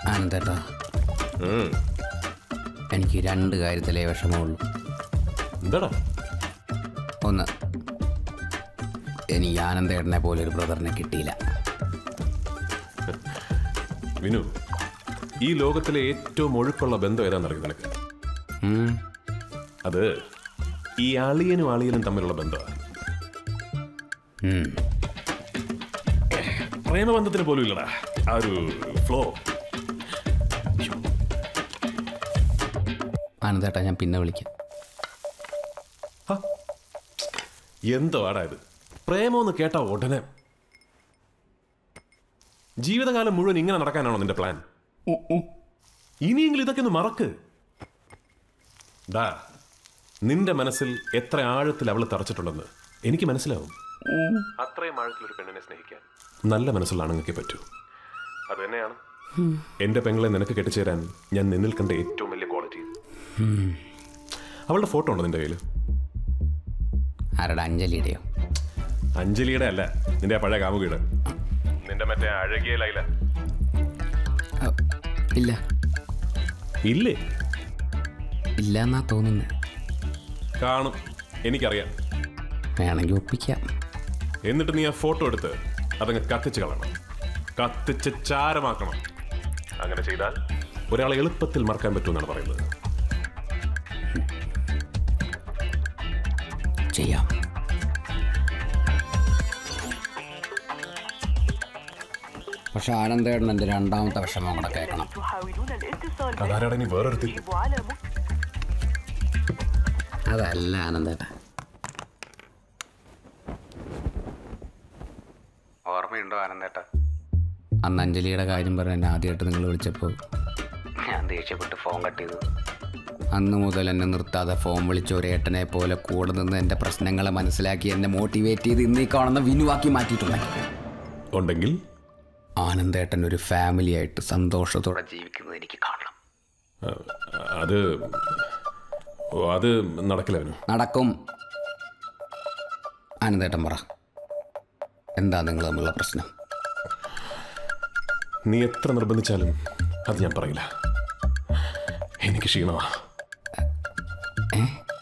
ആനന്ദേട്ടാ ഉം. എനിക്ക് രണ്ട് കാര്യത്തിലേ വിഷമമുള്ളൂ എന്താടാ ഒന്ന് എനിക്ക് ആനന്ദേട്ടനെ പോലെ ഒരു ബ്രദറിനെ കിട്ടിയില്ല വിനു ഈ ലോകത്തിലെ ഏറ്റവും ഒഴുക്കുള്ള ബന്ധം ഏതാണെന്നറിയോ നിനക്ക് ഉം. അത് ഈ അളിയനും അളിയനും തമ്മിലുള്ള ബന്ധമാണ് ഉം. പ്രേമബന്ധത്തിന് പോലും ഇല്ലടാ ആ ഒരു ഫ്ലോ ആനന്ദേട്ടാ ഞാൻ പിന്നെ വിളിക്കാം എന്തോ ആടാ ഇത് പ്രേമമെന്ന് കേട്ടാ ഉടനെ ജീവിതകാലം മുഴുവൻ ഇങ്ങനെ നടക്കാനാണോ നിന്റെ പ്ലാൻ ഇനിയെങ്കിലും ഇതൊക്കെ ഒന്ന് മറക്ക് ഡാ നിന്റെ മനസ്സിൽ എത്ര ആഴത്തിൽ അവൾ തറച്ചിട്ടുണ്ടെന്ന് എനിക്ക് മനസ്സിലാവും അത്രയും ആഴത്തിൽ ഒരു പെണ്ണിനെ സ്നേഹിക്കാൻ നല്ല മനസ്സുള്ള ആണുങ്ങൾക്ക് പറ്റൂ അത് തന്നെയാണ് എന്റെ പെങ്ങളെ നിനക്ക് കെട്ടിച്ചേരാൻ ഞാൻ നിന്നിൽ കണ്ട ഏറ്റവും വലിയ ക്വാളിറ്റി അവളുടെ ഫോട്ടോ ഉണ്ടോ നിന്റെ കയ്യിൽ ആരുടെ അഞ്ജലിയുടെയോ അഞ്ജലിയുടെ അല്ല നിന്റെ ആ പഴയ കാമുകിയുടെ നിന്റെ മറ്റേ അഴകിയ ലൈല ഓ, ഇല്ല ഇല്ലേ ഇല്ല എന്നാ തോന്നുന്നത് കാണും എനിക്കറിയാം വേണമെങ്കിൽ ഒപ്പിക്കാം എന്നിട്ട് നീ ആ ഫോട്ടോ എടുത്ത് അതങ്ങ് കത്തിച്ച് കളയണം കത്തിച്ച് ചാരമാക്കണം അങ്ങനെ ചെയ്താൽ ഒരാളെ എളുപ്പത്തിൽ മറക്കാൻ പറ്റുമെന്നാണ് പറയുന്നത് ചെയ്യാം പക്ഷെ ആനന്ദേട്ടൻ എൻ്റെ രണ്ടാമത്തെ വിഷമം കൂടെ കേൾക്കണം تحاولون الاتصال അതാരാണ് ഇനി വേറൊരുത്തി يجب على مك... അതല്ല ആനന്ദേട്ട ഓർമ്മയുണ്ടോ ആനന്ദേട്ട അന്ന് അഞ്ജലിയുടെ കാര്യം പറഞ്ഞ് എന്നെ ആദ്യമായിട്ട് നിങ്ങൾ വിളിച്ചപ്പോൾ ഞാൻ ദേഷ്യപ്പെട്ട് ഫോൺ കട്ട് ചെയ്തു അന്ന് മുതൽ എന്നെ നിർത്താതെ ഫോൺ വിളിച്ച ഒരു ഏട്ടനെ പോലെ കൂടെ നിന്ന് എൻ്റെ പ്രശ്നങ്ങളെ മനസ്സിലാക്കി എന്നെ മോട്ടിവേറ്റ് ചെയ്ത് ഇന്നീ കാണുന്ന വിനുവാക്കി മാറ്റിയിട്ടുണ്ടെങ്കിൽ ഉണ്ടെങ്കിൽ ആനന്ദേട്ടൻ ഒരു ഫാമിലി ആയിട്ട് സന്തോഷത്തോടെ ജീവിക്കുന്നത് എനിക്ക് കാണണം ആ, അത് ഓ, അത് നടക്കില്ല അവനു നടക്കും ആനന്ദേട്ടൻ പറ എന്താ നിങ്ങൾ തമ്മിലുള്ള പ്രശ്നം നീ എത്ര നിർബന്ധിച്ചാലും അത് ഞാൻ പറയില്ല എനിക്ക് ക്ഷീണമാ ഏ